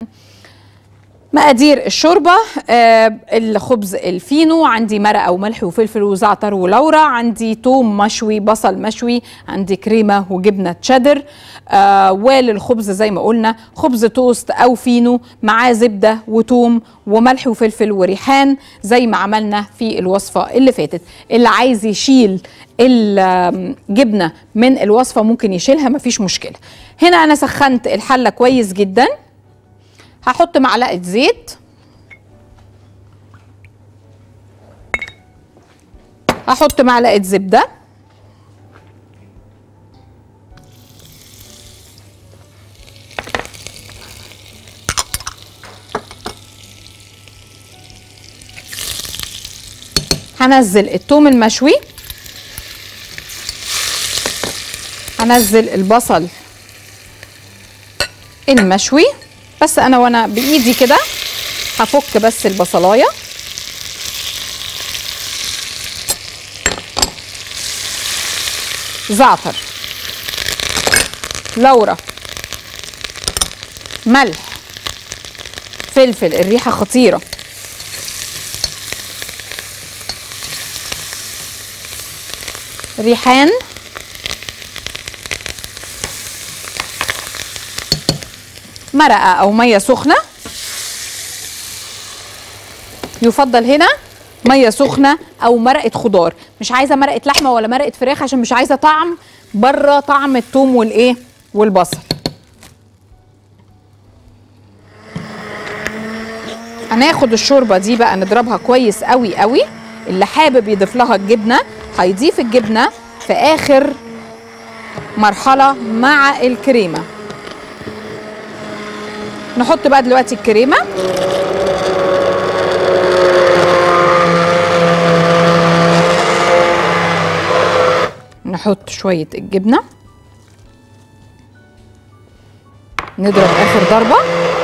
مقادير الشوربه آه الخبز الفينو عندي مرقه وملح وفلفل وزعتر ولورا عندي توم مشوي بصل مشوي عندي كريمه وجبنه تشيدر آه وللخبز زي ما قلنا خبز توست او فينو معاه زبده وتوم وملح وفلفل وريحان زي ما عملنا في الوصفه اللي فاتت اللي عايز يشيل الجبنه من الوصفه ممكن يشيلها مفيش مشكله هنا انا سخنت الحله كويس جدا هحط معلقه زيت هحط معلقه زبده هنزل الثوم المشوي هنزل البصل المشوي بس انا وانا بايدي كده هفك بس البصلايه زعتر لورا ملح فلفل الريحه خطيره ريحان مرقه او ميه سخنه يفضل هنا ميه سخنه او مرقه خضار مش عايزه مرقه لحمه ولا مرقه فراخ عشان مش عايزه طعم بره طعم الثوم والايه والبصل هناخد الشوربه دي بقى نضربها كويس قوي قوي اللي حابب يضيف لها الجبنه هيضيف الجبنه في اخر مرحله مع الكريمه نحط بقى دلوقتي الكريمه نحط شويه الجبنه نضرب اخر ضربه